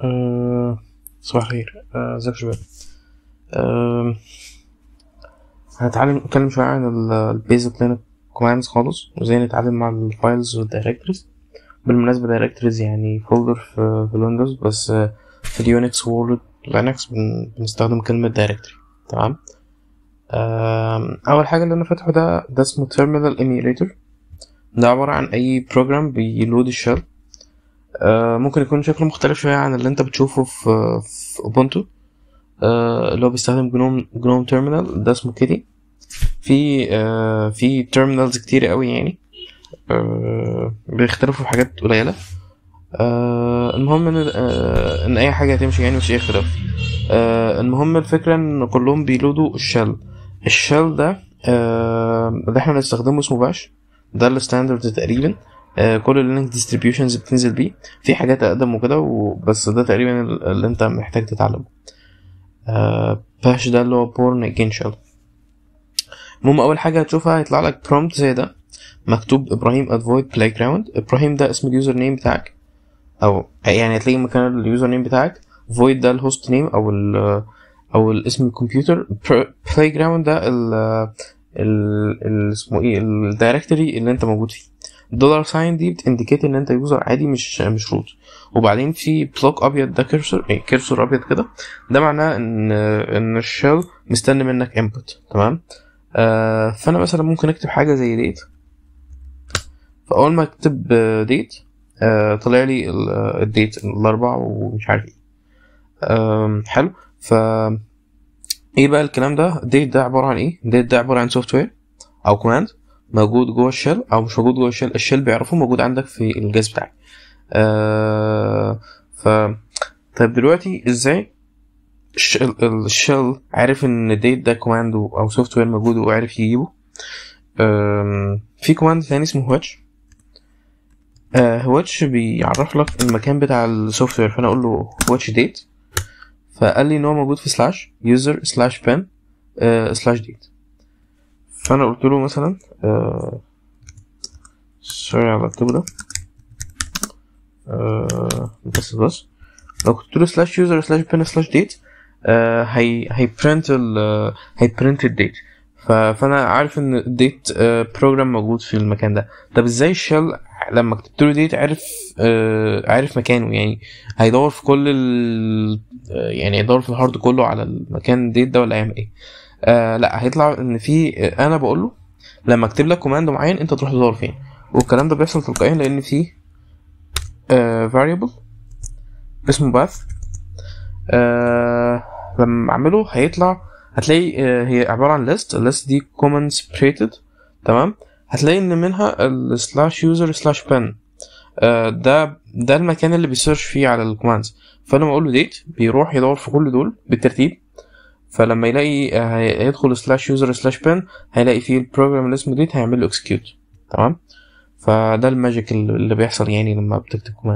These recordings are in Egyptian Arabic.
أه... صباح الخير آه، ازيك يا شباب أه... هنتعلم نتكلم شوية عن البيزك لينك كوماندز خالص وازاي نتعلم مع الفايلز والدايركتوريز بالمناسبة دايركتوريز يعني فولدر في, في الويندوز بس آه، في اليونكس وورد لينكس بن... بنستخدم كلمة دايركتوري تمام آم، أول حاجة اللي أنا فاتحه ده ده اسمه تيرمينال ايميوليتور ده عبارة عن أي بروجرام بيلود الشell آه، ممكن يكون شكله مختلف شوية عن اللي انت بتشوفه في في اوبونتو آه، اللي هو بيستخدم جنوم جنوم تيرمينال ده اسمه كيدي في آه، في تيرمينالز كتير قوي يعني آه، بيختلفوا في حاجات قليلة آه، المهم ان آه، ان اي حاجة هتمشي يعني مش اي اختلاف آه، المهم الفكرة ان كلهم بيلودوا الشell الشell ده آه، اللي احنا بنستخدمه اسمه باش ده الستاندرد تقريبا آه، كل اللينك ديستريبيوشنز بتنزل بيه في حاجات اقدم وكده وبس ده تقريبا اللي انت محتاج تتعلمه آه، باش ده اللي هو بورن اجين شell المهم اول حاجه هتشوفها هيطلع لك برومبت زي ده مكتوب ابراهيم افويد بلاي جراوند ابراهيم ده اسم اليوزر نيم بتاعك او يعني هتلاقي مكان اليوزر نيم بتاعك فويد ده الهوست نيم او ال او الاسم الكمبيوتر بلاي جراوند ده ال ال ال- اسمه ايه الدايركتوري اللي انت موجود فيه الدولار ساين دي بتindicate ان انت يوزر عادي مش مش روت وبعدين في بلوك ابيض ده كيرسور ايه كيرسور ابيض كده ده معناه ان ان الشell مستني منك انبوت تمام آه فانا مثلا ممكن اكتب حاجه زي ديت فاول ما اكتب ديت آه طلع لي ال- الديت الاربع ومش عارف ايه آم، حلو ف ايه بقى الكلام ده ديت ده عباره عن ايه ديت ده عباره عن سوفت وير او كوماند موجود جوه الشell او مش موجود جوه الشell الشell بيعرفه موجود عندك في الجهاز بتاعك آه ف طيب دلوقتي ازاي الشell عارف ان ديت ده كوماند او سوفت وير موجود وعارف يجيبه آم، في كوماند تاني اسمه واتش واتش بيعرف لك المكان بتاع السوفت وير فانا اقول له واتش ديت فقال لي ان هو موجود في سلاش يوزر سلاش بن سلاش ديت فانا قلت له مثلا سوري على الكتاب ده آه، بس بس لو قلت له سلاش يوزر سلاش بن سلاش ديت هي هي برنت ال هي برنت الديت فانا عارف ان الديت بروجرام موجود في المكان ده طب ازاي الشell لما كتبت له ديت عرف آه، عارف مكانه يعني هيدور في كل ال آه، يعني هيدور في الهارد كله على المكان ديت ده ولا هيعمل ايه آه لا هيطلع ان في آه، انا بقول له لما اكتب لك كوماند معين انت تروح تدور فين والكلام ده بيحصل تلقائيا لان في آه variable اسمه path آه لما اعمله هيطلع هتلاقي آه هي عبارة عن list الليست دي common separated تمام هتلاقي ان منها ال slash user slash pen آه ده ده المكان اللي بيسيرش فيه على الكوماندز فانا بقول له date بيروح يدور في كل دول بالترتيب فلما يلاقي آه، هي- هيدخل سلاش يوزر سلاش بن هيلاقي فيه البروجرام اللي اسمه ديت هيعمل له اكسكيوت تمام فده الماجيك اللي اللي بيحصل يعني لما بتكتب كوماند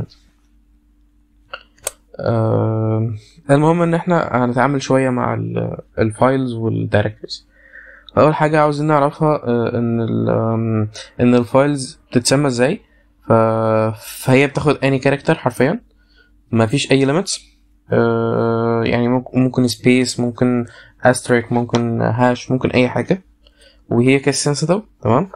آه المهم ان احنا هنتعامل شويه مع ال- الفايلز والدايركتوريز اول حاجه عاوزين نعرفها آه، ان ال آم، ان الفايلز بتتسمى ازاي ف... فهي بتاخد اني كاركتر حرفيا ما فيش اي ليميتس آه يعني ممكن ممكن سبيس ممكن استريك ممكن هاش ممكن اي حاجه وهي كاس سنسيتيف تمام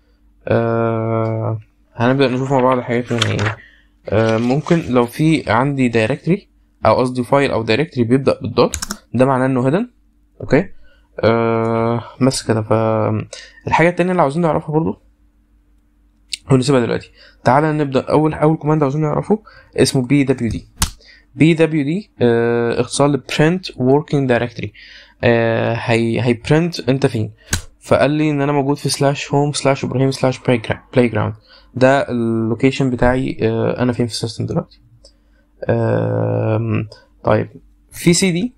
آه هنبدا نشوف مع بعض الحاجات من يعني آه ممكن لو في عندي دايركتري او قصدي فايل او دايركتري بيبدا بالدوت ده معناه انه هيدن اوكي آه بس كده فالحاجه التانية اللي عاوزين نعرفها برضو ونسيبها دلوقتي تعالى نبدا اول اول كوماند عاوزين نعرفه اسمه بي دبليو دي بي دبليو دي اختصار ل print working directory آه هي هي print انت فين فقال لي ان انا موجود في سلاش هوم سلاش ابراهيم سلاش بلاي جراوند ده اللوكيشن بتاعي آه انا فين في السيستم دلوقتي آم، طيب في سي دي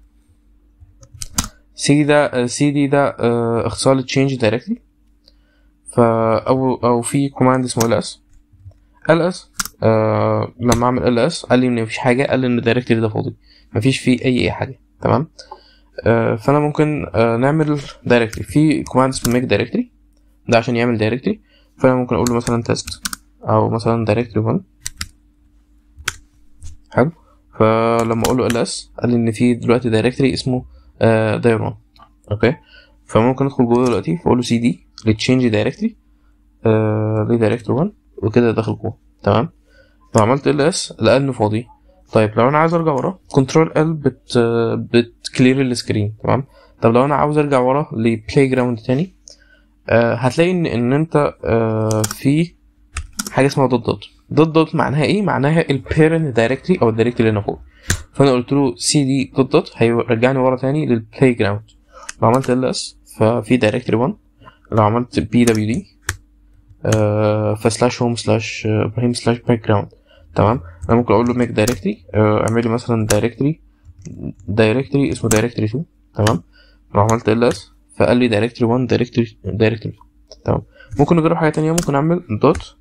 سي دي ده سي دي ده آه، اختصار لتشينج دايركتري فا او او في كوماند اسمه ال اس ال اس آه لما اعمل ال اس قال لي ان مفيش حاجه قال لي ان الدايركتري ده فاضي مفيش فيه اي اي حاجه تمام آه فانا ممكن آه نعمل دايركتري في كوماند اسمه ميك دايركتري ده عشان يعمل دايركتري فانا ممكن اقول له مثلا تيست او مثلا دايركتري 1 حلو فلما اقول له ال اس قال لي ان في دلوقتي دايركتري اسمه داير 1 اوكي فممكن ادخل جوه دلوقتي فاقول له سي دي لتشينج دايركتري لدايركتور 1 وكده داخل جوه تمام لو عملت ال اس لقى انه فاضي طيب لو انا عايز ارجع ورا كنترول ال بت بتكلير السكرين تمام طب لو انا عاوز ارجع ورا لبلاي جراوند تاني آه هتلاقي ان ان انت آه في حاجه اسمها دوت دوت دوت دوت معناها ايه معناها البيرنت دايركتلي او الدايركتلي اللي انا فوق فانا قلت له سي دي دوت دوت هيرجعني ورا تاني للبلاي جراوند لو عملت ال اس ففي دايركتري 1 لو عملت بي دبليو دي فسلاش هوم سلاش ابراهيم سلاش باك جراوند تمام انا ممكن اقول له ميك دايركتري اعمل لي مثلا دايركتري دايركتري اسمه دايركتري 2 تمام لو عملت ال اس فقال لي دايركتري 1 دايركتري دايركتري 2 تمام ممكن نجرب حاجه تانية ممكن اعمل دوت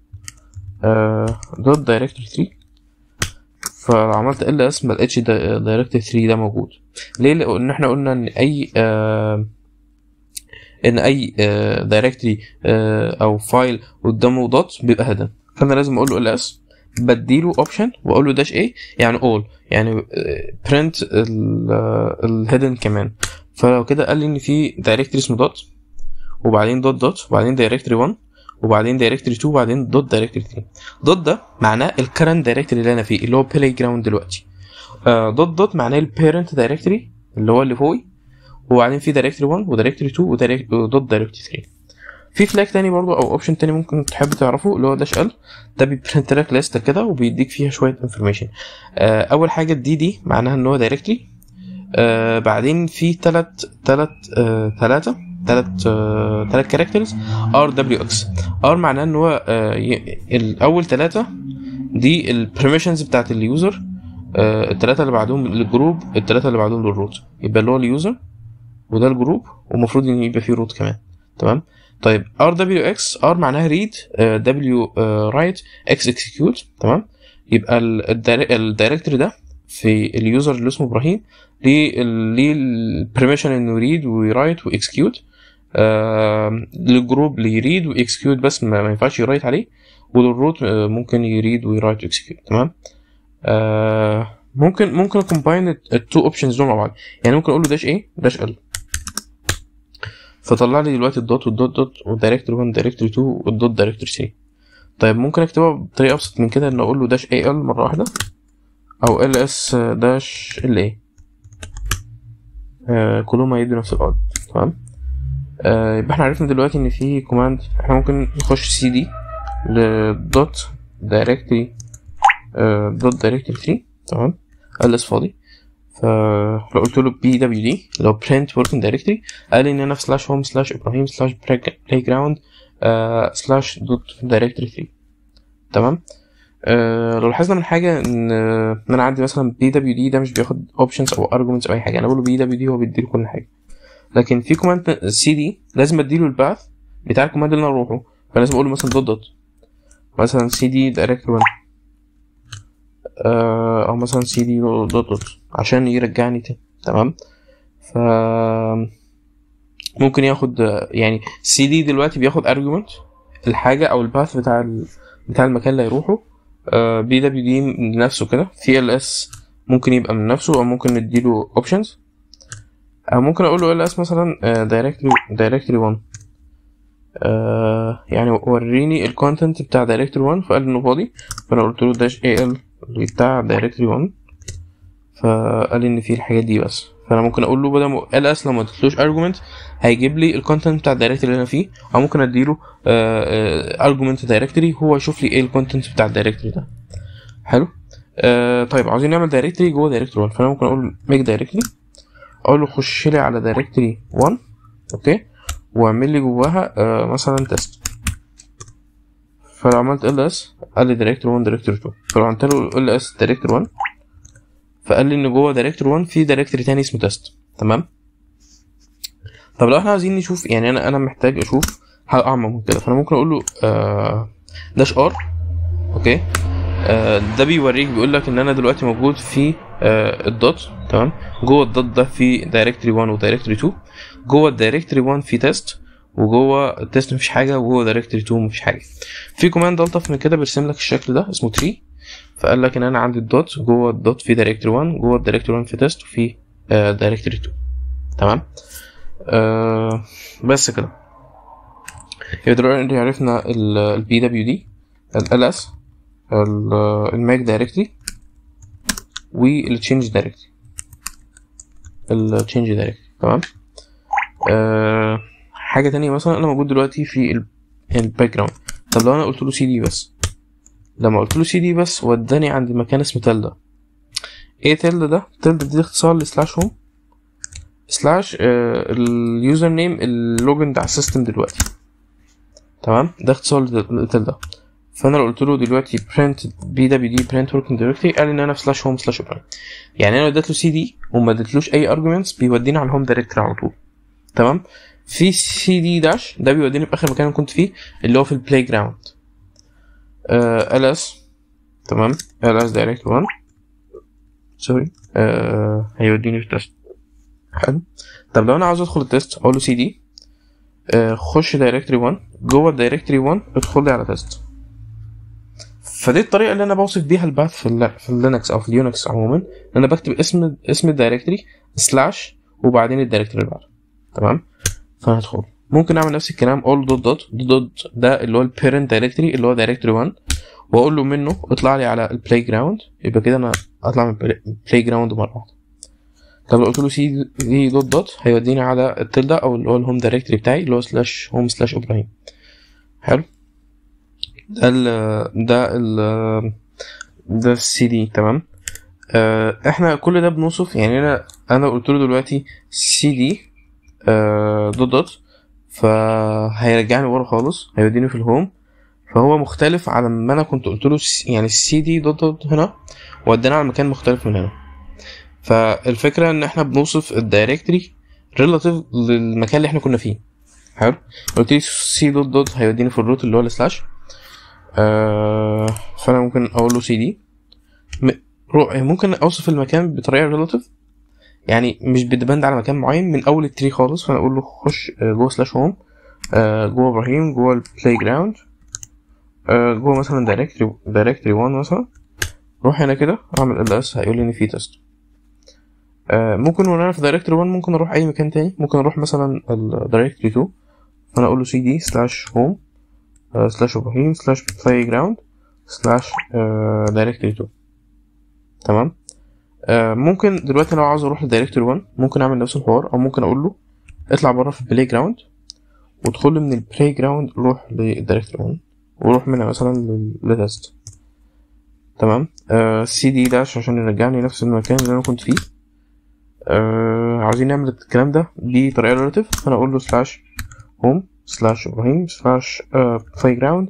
دوت دايركتري 3 فلو عملت ال اس ما لقيتش دايركتري 3 ده موجود ليه لان احنا قلنا ان اي آه ان اي دايركتري او فايل قدامه دوت بيبقى هيدن فانا لازم اقول له ال اس بديله اوبشن واقول له داش ايه يعني اول يعني برنت الهيدن كمان فلو كده قال لي ان في دايركتري اسمه دوت وبعدين دوت دوت وبعدين دايركتري 1 وبعدين دايركتري 2 وبعدين دوت دايركتري 3 دوت ده معناه الكرنت دايركتري اللي انا فيه اللي هو بلاي جراوند دلوقتي دوت دوت معناه البيرنت دايركتري اللي هو اللي فوقي وبعدين في دايركتري 1 ودايركتري 2 ودوت دايركتري 3 في فلاج تاني برضو او اوبشن تاني ممكن تحب تعرفه اللي هو داش ال ده بيبرنت لك لسته كده وبيديك فيها شويه انفورميشن آه اول حاجه الدي دي معناها ان هو دايركتري آه بعدين في تلات تلات آه تلاتة تلات آه تلات كاركترز ار دبليو اكس ار معناه ان هو آه الاول تلاتة دي البرميشنز بتاعت اليوزر آه التلاتة اللي بعدهم للجروب التلاتة اللي بعدهم للروت يبقى اللي هو اليوزر وده الجروب ومفروض ان يبقى فيه روت كمان تمام طيب ار دبليو اكس ار معناها ريد دبليو رايت اكس اكسكيوت تمام يبقى الدايركتوري ده في اليوزر اللي اسمه ابراهيم ليه ليه البرميشن انه يريد ويرايت واكسكيوت آه للجروب اللي يريد واكسكيوت بس ما, ما ينفعش يرايت عليه وللروت آه ممكن يريد ويرايت واكسكيوت تمام آه ممكن ممكن اكومباين التو اوبشنز دول مع بعض يعني ممكن اقول له داش ايه داش ال فطلع لي دلوقتي الدوت والدوت دوت والدايركتوري 1 دايركتوري 2 والدوت دايركتوري 3 طيب ممكن اكتبها بطريقه ابسط من كده ان اقول له داش اي ال مره واحده او ال اس داش ال اي آه كلهم هيدوا نفس الارض تمام آه يبقى احنا عرفنا دلوقتي ان في كوماند احنا ممكن نخش سي دي لدوت دايركتوري دوت دايركتوري 3 تمام ال اس فاضي فلو قلت له بي دبليو دي اللي هو print working directory قال لي ان انا في سلاش هوم سلاش ابراهيم سلاش بلاي جراوند سلاش دوت دايركتوري 3 تمام آه لو لاحظنا من حاجه ان ان انا عندي مثلا بي دبليو دي ده مش بياخد اوبشنز او ارجيومنتس او اي حاجه انا بقول له بي دبليو دي هو بيديله كل حاجه لكن في كوماند سي دي لازم اديله الباث بتاع الكوماند اللي انا اروحه فلازم اقول له مثلا دوت دوت مثلا سي دي دايركتوري 1 او مثلا سي دي دوت دوت عشان يرجعني تاني تمام ف ممكن ياخد يعني سي دي دلوقتي بياخد ارجيومنت الحاجه او الباث بتاع ال... بتاع المكان اللي هيروحه بي دبليو دي من نفسه كده في ال اس ممكن يبقى من نفسه او ممكن نديله اوبشنز او ممكن اقول له ال اس مثلا دايركتلي دايركتلي 1 يعني وريني الكونتنت بتاع دايركتوري 1 فقال انه فاضي فانا قلت له داش اي ال بتاع دايركتوري 1 فقال لي ان في الحاجات دي بس فانا ممكن اقول له بدل ما ال اس لو ما اديتلوش ارجيومنت هيجيب لي الكونتنت بتاع الدايركتوري اللي انا فيه او ممكن اديله ارجيومنت دايركتوري هو يشوف لي ايه الكونتنت بتاع الدايركتوري ده حلو آه طيب عاوزين نعمل دايركتوري جوه دايركتوري 1 فانا ممكن اقول ميك دايركتوري اقول له خش لي على دايركتوري 1 اوكي واعمل لي جواها آه مثلا تيست فلو عملت ال اس قال لي دايركتور 1 دايركتور 2 فلو عملت له ال اس دايركتور 1 فقال لي ان جوه دايركتور 1 في دايركتوري تاني اسمه تيست تمام طب لو احنا عايزين نشوف يعني انا انا محتاج اشوف حاجه اعمق من كده فانا ممكن اقول له آه داش ار اوكي آه ده بيوريك بيقول لك ان انا دلوقتي موجود في آه الدوت تمام جوه الدوت ده في دايركتوري 1 ودايركتوري 2 جوه الدايركتوري 1 في تيست وجوه التيست مفيش حاجه وجوه دايركتوري 2 مفيش حاجه في كوماند الطف من كده بيرسم لك الشكل ده اسمه تري فقال لك ان انا عندي الدوت جوه الدوت في دايركتوري 1 جوه الدايركتوري 1 في تيست وفي دايركتوري 2 تمام آه بس كده يبقى دلوقتي عرفنا البي دبليو دي ال اس الماك دايركتري والتشينج دايركتري التشينج دايركتري تمام آه حاجه تانية مثلا انا موجود دلوقتي في الباك جراوند طب لو انا قلت له سي دي بس لما قلت له سي دي بس وداني عند مكان اسمه تلدا ايه تلدا ده تلدا دي اختصار لسلاش هوم سلاش آه اليوزر نيم اللوجن بتاع السيستم دلوقتي تمام ده اختصار لتلدا فانا لو قلت له دلوقتي print بي دبليو دي print working directory قال ان انا في سلاش هوم سلاش اوبرا يعني انا اديت له سي دي وما اديتلوش اي arguments بيوديني على الهوم دايركتوري على طول تمام في سي دي داش ده بيوديني في اخر مكان كنت فيه اللي هو في البلاي جراوند ال اس تمام ال اس دايركت 1 سوري آه هيوديني في تيست حلو طب لو انا عاوز ادخل التيست اقول له سي دي آه خش دايركتوري 1 جوه الدايركتوري 1 ادخل لي على تيست فدي الطريقه اللي انا بوصف بيها الباث في ال في اللينكس او في اليونكس عموما ان انا بكتب اسم اسم الدايركتوري سلاش وبعدين الدايركتوري اللي بعده تمام فانا هدخل ممكن اعمل نفس الكلام اقول دوت دوت دوت ده اللي هو البيرنت دايركتوري اللي هو دايركتوري 1 واقول له منه اطلع لي على البلاي جراوند يبقى كده انا اطلع من البلاي جراوند مره واحده طب لو قلت له سي دي دوت دوت هيوديني على التلدا او اللي هو الهوم دايركتوري بتاعي اللي هو سلاش هوم سلاش ابراهيم حلو ده ال ده ال ده السي دي تمام آه احنا كل ده بنوصف يعني انا انا قلت له دلوقتي سي دي آه دوت دوت فهيرجعني ورا خالص هيوديني في الهوم فهو مختلف على ما انا كنت قلت له يعني السي دي دوت دوت هنا ودانا على مكان مختلف من هنا فالفكره ان احنا بنوصف الدايركتري ريلاتيف للمكان اللي احنا كنا فيه حلو قلت لي سي دوت دوت هيوديني في الروت اللي هو السلاش آه فانا ممكن اقول له سي دي ممكن اوصف المكان بطريقه ريلاتيف يعني مش بتبند على مكان معين من اول التري خالص فانا اقول له خش جوه سلاش هوم جوه ابراهيم جوه البلاي جراوند جوه مثلا دايركتري دايركتري 1 مثلا روح هنا كده اعمل ال اس هيقول لي ان في تيست ممكن وانا في دايركتري 1 ممكن اروح اي مكان تاني ممكن اروح مثلا الدايركتري 2 فانا اقول له سي دي سلاش هوم سلاش ابراهيم سلاش بلاي جراوند سلاش دايركتري 2 تمام آه ممكن دلوقتي لو عاوز اروح لدايركتوري 1 ممكن اعمل نفس الحوار او ممكن اقول له اطلع بره في البلاي جراوند وادخل من البلاي جراوند روح للدايركتوري 1 وروح منها مثلا لتست تمام آه سي دي داش عشان يرجعني نفس المكان اللي انا كنت فيه آه عاوزين نعمل الكلام ده بطريقه ريلاتيف فانا اقول له سلاش هوم سلاش ابراهيم سلاش بلاي جراوند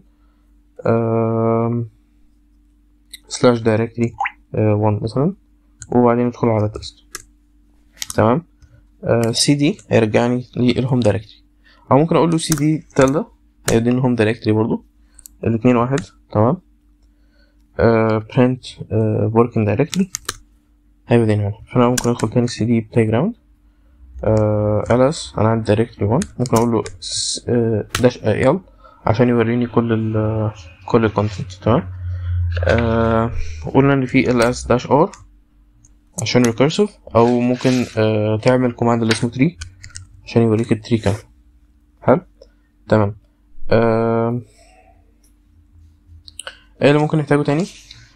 سلاش دايركتري 1 مثلا وبعدين ندخل على تيست تمام سي دي هيرجعني للهوم دايركتري او ممكن اقول له سي دي تلدا هيوديني الهوم دايركتري برضو الاتنين واحد تمام برنت وركينج دايركتري هيوديني هنا فانا ممكن ادخل تاني سي دي بلاي جراوند الس انا عندي دايركتري 1 ممكن اقول له داش ال عشان يوريني كل ال كل الكونتنت تمام آه قلنا ان في ال اس داش ار عشان ريكيرسيف او ممكن آه تعمل كوماند اللي اسمه تري عشان يوريك التري كام حلو تمام آه ايه اللي ممكن نحتاجه تاني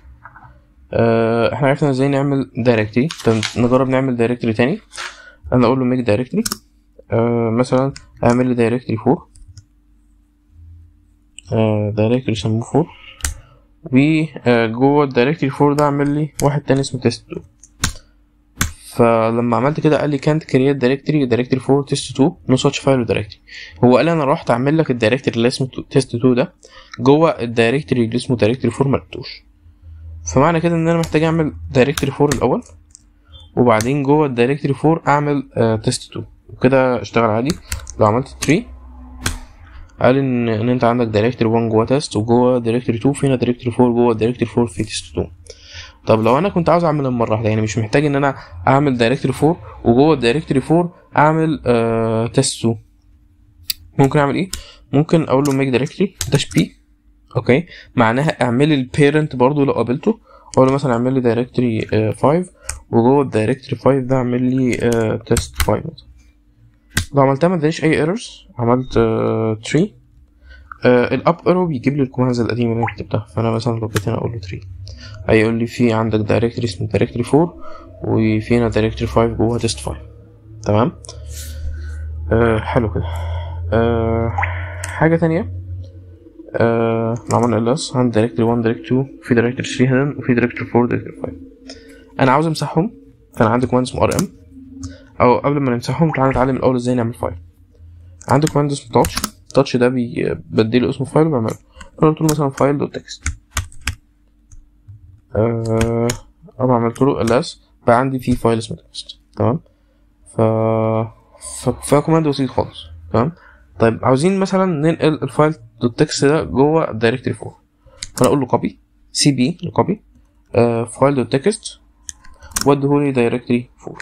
آه احنا عرفنا ازاي نعمل دايركتري طب نجرب نعمل دايركتري تاني انا اقول له ميك دايركتري آه مثلا اعمل لي دايركتري فور آه دايركتري سموه فور وجوه الدايركتري فور ده اعمل لي واحد تاني اسمه تيست 2 فلما عملت كده قال لي كانت كريت دايركتري دايركتري فور تيست 2 نو ساتش فايل ودايركتري هو قال انا رحت اعمل لك الدايركتري اللي اسمه تيست 2 ده جوه الدايركتري اللي اسمه دايركتري فور ملقتوش فمعنى كده ان انا محتاج اعمل دايركتري فور الاول وبعدين جوه الدايركتري فور اعمل تيست 2 وكده اشتغل عادي لو عملت 3 قال ان ان انت عندك دايركتري 1 جوه تيست وجوه دايركتري 2 فينا دايركتري 4 جوه دايركتري 4 في تيست 2 طب لو انا كنت عاوز اعمل مره واحده يعني مش محتاج ان انا اعمل دايركتري 4 وجوه الدايركتري 4 اعمل آه تيست 2 ممكن اعمل ايه ممكن اقول له ميك دايركتري داش بي اوكي معناها اعمل البيرنت برضو لو قابلته اقول له مثلا اعمل لي دايركتوري 5 وجوه الدايركتوري 5 ده اعمل لي تيست 5 مثلا لو عملتها ما ادانيش اي ايرورز عملت تري الاب ايرو بيجيب لي الكوماندز القديمه اللي انا كتبتها فانا مثلا لو جيت هنا اقول له تري هيقول لي في عندك دايركتوري اسمه دايركتوري 4 وفي هنا دايركتوري 5 جوه تيست 5 تمام آه حلو كده آه حاجه تانية آه لو عملنا ال اس عندي دايركتوري 1 دايركتوري 2 في دايركتوري 3 هنا وفي دايركتوري 4 دايركتوري 5 انا عاوز امسحهم فانا عندي كوماند اسمه ار ام او قبل ما نمسحهم تعالى نتعلم الاول ازاي نعمل فايل عندي كوماند اسمه تاتش التاتش ده بي... بديله اسمه فايل وبعمله انا قلت له مثلا فايل دوت تكست أه... أو عملت له ال اس بقى عندي فيه فايل اسمه تكست تمام ف ف فكوماند بسيط خالص تمام طيب عاوزين مثلا ننقل الفايل دوت تكست ده جوه دايركتوري 4 فانا اقول له كوبي سي بي لكوبي فايل دوت تكست وديهولي دايركتوري 4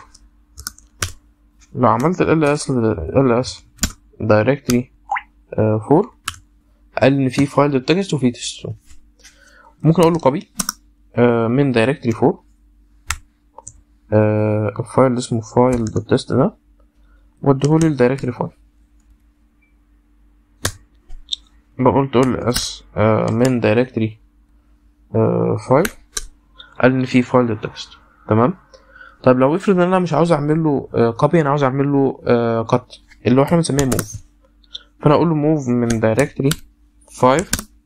لو عملت ال اس ال اس دايركتوري 4 قال ان في فايل دوت تكست وفي تكست ممكن اقول له كوبي من دايركتوري 4 الفايل اسمه فايل دوت تكست ده وديهولي لدايركتوري 5 بقول تقول اس من دايركتوري 5 قال ان في فايل دوت تكست تمام طيب لو افرض ان انا مش عاوز اعمل له كوبي انا عاوز اعمل له كات اللي هو احنا بنسميه موف فانا اقول له موف من دايركتوري 5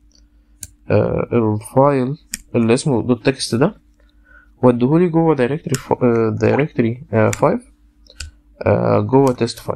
الفايل اللي اسمه دوت تكست ده وديهولي جوه دايركتوري دايركتوري 5 جوه تيست 5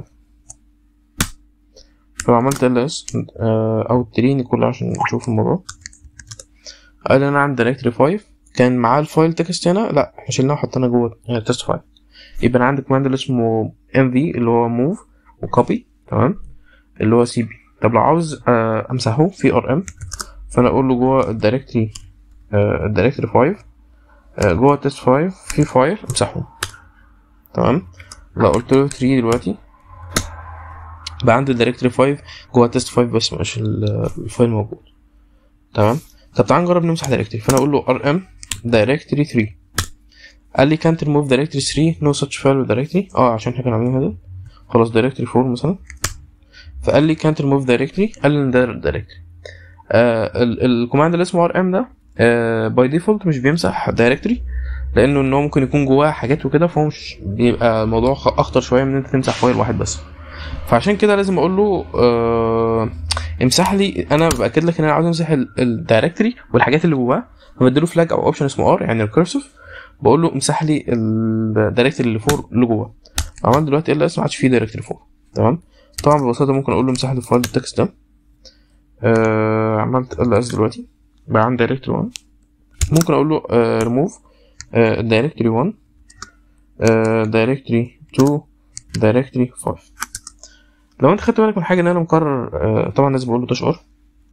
فلو عملت ال اس او التريني كله عشان نشوف الموضوع قال انا عندي دايركتوري 5 كان معاه الفايل تكست هنا لا احنا شلناه وحطيناه جوه تيست 5 يبقى انا عندي كوماند اللي اسمه ام في اللي هو موف وكوبي تمام اللي هو سي بي طب لو عاوز امسحه في ار ام فانا اقول له جوه الدايركتوري الدايركتوري 5 جوه تيست 5 في فايل امسحه تمام لو قلت له 3 دلوقتي بقى عندي الدايركتوري 5 جوه تيست 5 بس مش الفايل موجود تمام طب تعال نجرب نمسح دايركتوري فانا اقول له ار ام دايركتوري 3 قال لي كانت ريموف دايركتوري 3 نو ساتش فايل دايركتوري اه عشان احنا كنا عاملين هذا خلاص دايركتوري 4 مثلا فقال لي كانت ريموف دايركتوري قال لي ان ده دايركتوري آه الكوماند اللي اسمه ار ام ده آه باي ديفولت مش بيمسح دايركتوري لانه ان هو ممكن يكون جواه حاجات وكده فهو مش بيبقى الموضوع اخطر شويه من ان انت تمسح فايل واحد بس فعشان كده لازم اقول له آه امسح لي انا باكد لك ان انا عاوز امسح الدايركتوري والحاجات اللي جواه فبديله فلاج او اوبشن اسمه ار يعني الكرسيف بقول له امسح لي الدايركتوري اللي فوق اللي جوه عملت دلوقتي ال اس ما عادش فيه دايركتوري فوق تمام طبعا ببساطه ممكن اقول له امسح لي فايل التكست ده آه عملت ال اس دلوقتي بقى عندي دايركتوري 1 ممكن اقول له ريموف دايركتوري 1 دايركتوري 2 دايركتوري 5 لو انت خدت بالك من حاجه ان انا مكرر آه طبعا لازم اقول له داش ار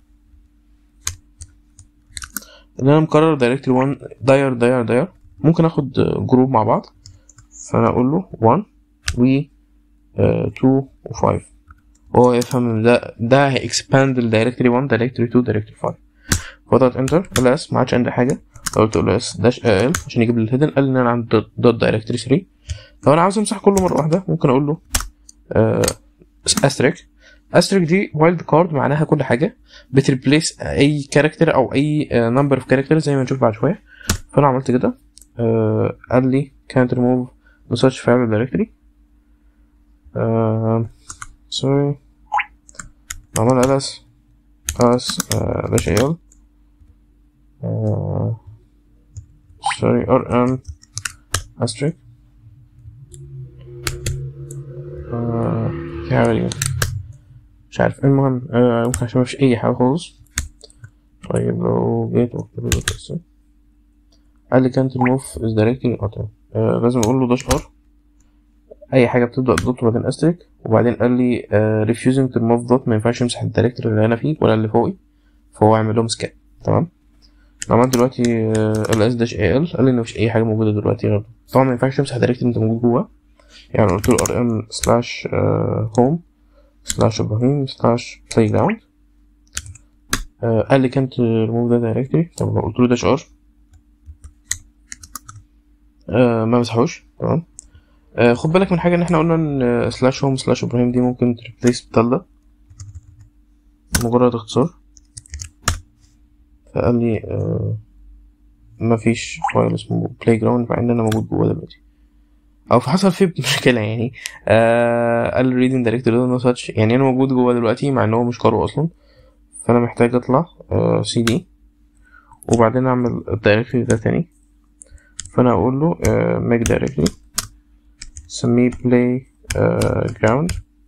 ان انا مكرر دايركتوري 1 داير داير داير ممكن اخد جروب مع بعض فانا اقول له 1 و 2 و 5 هو يفهم ان ده ده هيكسباند الدايركتوري 1 دايركتوري 2 دايركتوري 5 فضغط انتر ال اس ما عادش عندي حاجه قلت له اس داش ال عشان يجيب لي الهيدن قال ان انا عندي دوت دايركتوري 3 لو انا عاوز امسح كله مره واحده ممكن اقول له استريك استريك دي وايلد كارد معناها كل حاجه بتريبليس اي كاركتر او اي نمبر اوف كاركتر زي ما نشوف بعد شويه فانا عملت كده أه قال لي كانت ريموف مساتش فايل دايركتوري سوري عملنا ls اس داش ال سوري ار ام استريك في حاجة غريبة مش عارف المهم آه ممكن عشان مفيش أي حاجة خالص طيب لو جيت وقتله ده قال لي كانت الموف از دايركتلي قطع لازم أقول له داش ار أي حاجة بتبدأ دوت وبعدين أستريك وبعدين قال لي ريفيوزنج تو ريموف دوت ما ينفعش يمسح الدايركتور اللي أنا فيه ولا اللي فوقي فهو يعمل لهم سكان تمام عملت دلوقتي ال اس داش اي ال قال لي ان مفيش اي حاجه موجوده دلوقتي غير طبعا ما ينفعش تمسح دايركتور انت موجود جواه يعني قلت له ار ام سلاش هوم سلاش ابراهيم سلاش بلاي جراوند قال لي كانت ريموف ده دايركتوري طب قلت له داش ار آه ما مسحوش تمام آه خد بالك من حاجه ان احنا قلنا ان سلاش هوم سلاش ابراهيم دي ممكن تريبليس بتلة مجرد اختصار فقال لي آه مفيش فايل اسمه بلاي جراوند مع ان انا موجود جوه دلوقتي او في حصل فيه مشكله يعني آه قال ريدنج دايركتوري نو ساتش يعني انا موجود جوه دلوقتي مع ان هو مش قارئ اصلا فانا محتاج اطلع آه سي دي وبعدين اعمل الدايركتوري ده تاني فانا اقول له ميك دايركتوري سميه بلاي جراوند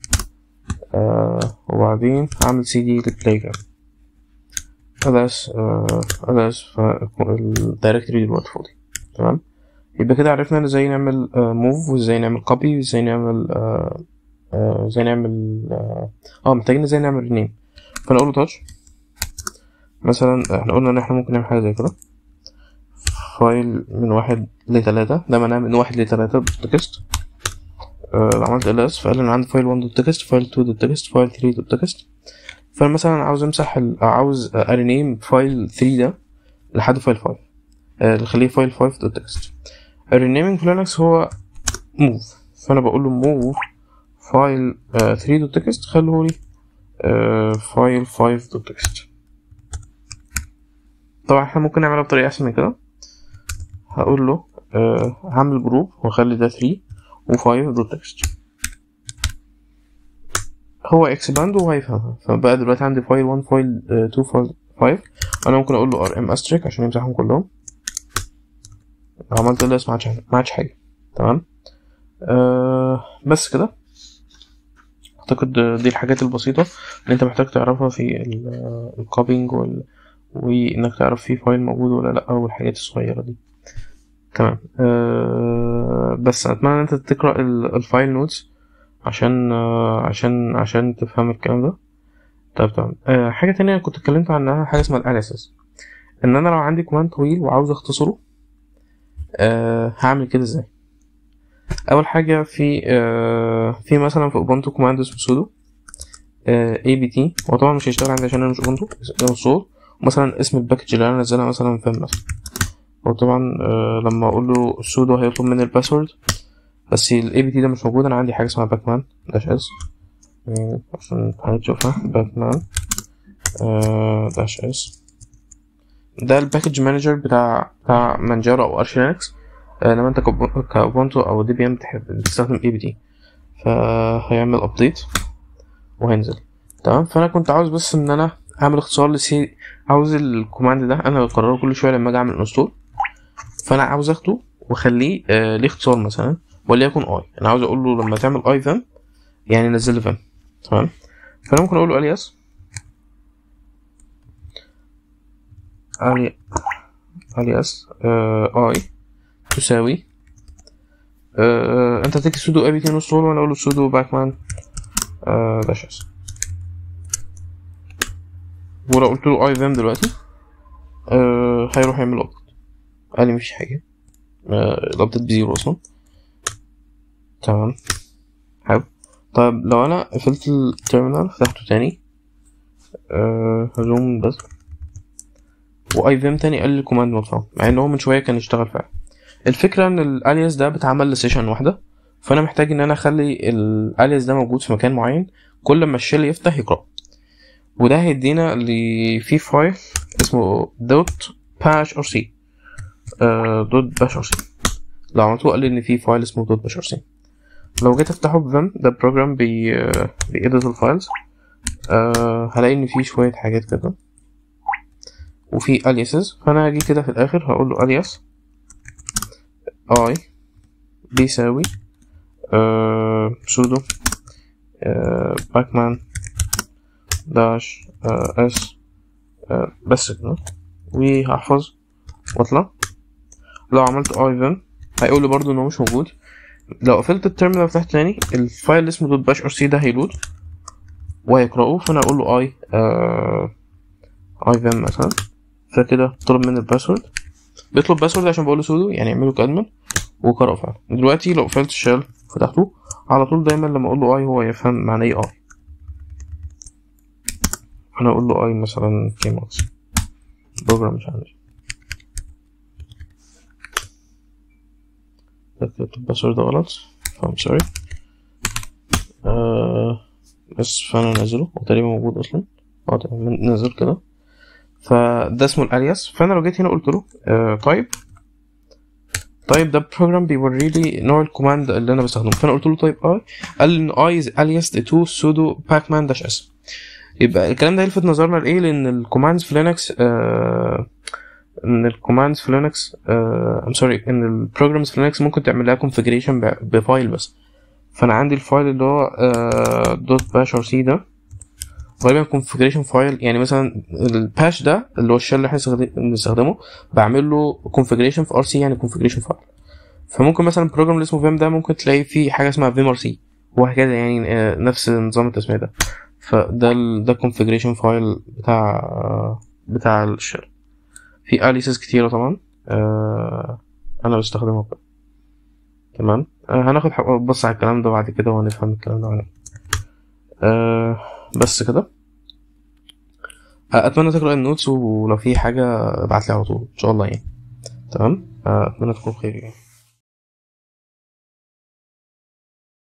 وبعدين اعمل سي دي للبلاي جراوند خلاص خلاص الدايركتوري دلوقتي فاضي تمام يبقى كده عرفنا ازاي نعمل موف وازاي نعمل كوبي وازاي نعمل ازاي نعمل اه محتاجين ازاي نعمل رينيم فانا اقول له تاتش مثلا احنا قلنا ان احنا ممكن نعمل حاجه زي كده فايل من واحد لتلاتة ده معناه من واحد لتلاتة دوت تكست آه عملت ls فقال ان عندي فايل 1 دوت تكست فايل 2 دوت تكست فايل 3 دوت تكست فانا مثلا عاوز امسح ال... عاوز ارينيم فايل 3 ده لحد فايل 5 آه نخليه فايل 5 دوت تكست الرينيمينج في لينكس هو موف فانا بقول له موف فايل 3 دوت تكست خليه لي فايل 5 دوت تكست طبعا احنا ممكن نعملها بطريقه احسن من كده هقول له أه هعمل جروب واخلي ده 3 و5 دوت تكست هو اكسباند وهيفهمها فبقى دلوقتي عندي فايل 1 فايل 2 فايل 5 انا ممكن اقول له ار ام استريك عشان يمسحهم كلهم عملت له ما عادش ما عادش حاجه تمام أه بس كده اعتقد دي الحاجات البسيطه اللي انت محتاج تعرفها في الكوبينج وال وانك تعرف في فايل موجود ولا لا والحاجات الصغيره دي تمام أه بس اتمنى ان انت تقرا الفايل نوتس عشان أه عشان عشان تفهم الكلام ده طيب تمام أه حاجه تانية كنت اتكلمت عنها حاجه اسمها الاناليسيس ان انا لو عندي كوماند طويل وعاوز اختصره أه هعمل كده ازاي اول حاجه في أه في مثلا في اوبونتو كوماند اسمه سودو اي بي تي هو طبعا مش هيشتغل عندي عشان انا مش اوبونتو ده صور مثلا اسم الباكج اللي انا نزلها مثلا فين مثلا وطبعا آه لما اقول له سودو هيطلب مني الباسورد بس الاي بي تي ده مش موجود انا عندي حاجه اسمها باكمان داش اس يعني عشان هتشوفها باكمان آه داش اس ده الباكج مانجر بتاع بتاع مانجارو او ارش لينكس آه لما انت كاوبونتو او دي بي ام بتستخدم اي بي تي فهيعمل ابديت وهينزل تمام فانا كنت عاوز بس ان انا اعمل اختصار لسي عاوز الكوماند ده انا بكرره كل شويه لما اجي اعمل انستول فانا عاوز اخده واخليه آه ليه اختصار مثلا وليكن اي انا عاوز اقول له لما تعمل اي فام يعني نزل لي فام تمام فانا ممكن اقول له الياس الي الياس آه اي تساوي آه انت تكتب سودو اي بي تي انستول وانا اقول له سودو باكمان آه داش اس ولو قلت له اي فام دلوقتي آه هيروح يعمل ابديت قال لي مفيش حاجه آه الابديت بزيرو اصلا تمام حلو طيب لو انا قفلت التيرمينال فتحته تاني آه هزوم بس واي فام تاني قال لي الكوماند مطفى مع ان هو من شويه كان اشتغل فعلا الفكره ان الالياس ده بيتعمل لسيشن واحده فانا محتاج ان انا اخلي الالياس ده موجود في مكان معين كل ما الشيل يفتح يقرأ وده هيدينا اللي فيه فايل اسمه دوت باش ار سي دوت باش ار سي لو عملته قال لي ان في فايل اسمه دوت باش ار سي لو جيت افتحه بفم ده بروجرام بي بيedit الفايلز أه هلاقي ان فيه شويه حاجات كده وفي aliases فانا هاجي كده في الاخر هقول له alias i بيساوي أه sudo أه باكمان داش أه اس أه بس كده وهحفظ واطلع لو عملت اي فيم هيقول لي برضه ان هو مش موجود لو قفلت التيرمينال وفتحت تاني الفايل اللي اسمه دوت باش ار سي ده هيلود وهيقرأه فانا اقول له اي اي فيم مثلا فكده طلب مني الباسورد بيطلب باسورد عشان بقول له سودو يعني اعمله كادمن وقرأ فعلا دلوقتي لو قفلت الشال فتحته على طول دايما لما اقول له اي هو يفهم معنى ايه اي انا اقول له اي مثلا كيماكس بروجرام مش عندي كتبت الباسورد غلط فام سوري آه بس فانا نازله هو تقريبا موجود اصلا اه تمام نزل كده فده اسمه الالياس فانا لو جيت هنا قلت له آه طيب طيب ده بروجرام بيوري لي نوع الكوماند اللي انا بستخدمه فانا قلت له طيب اي قال لي ان اي از الياس تو سودو باكمان داش اس يبقى الكلام ده يلفت نظرنا لايه لان الكوماندز في لينكس آه ان الكوماندز في لينكس ام سوري ان البروجرامز في لينكس ممكن تعمل لها كونفيجريشن بفايل بس فانا عندي الفايل اللي هو دوت باش ار سي ده غالبا كونفيجريشن فايل يعني مثلا الباش ده اللي هو الشell اللي احنا بنستخدمه بعمل له كونفيجريشن في ار سي يعني كونفيجريشن فايل فممكن مثلا البروجرام اللي اسمه فيم ده ممكن تلاقي فيه حاجه اسمها فيم ار سي وهكذا يعني آه، نفس نظام التسميه ده فده ال ده الكونفيجريشن فايل بتاع بتاع الشell في اليسز كتيره طبعا آه، انا بستخدمها بقى. تمام آه، هناخد حق- بص على الكلام ده بعد كده وهنفهم الكلام ده على آه بس كده آه، اتمنى تقرا النوتس ولو في حاجه ابعت لي على طول ان شاء الله يعني تمام آه، اتمنى تكون بخير يعني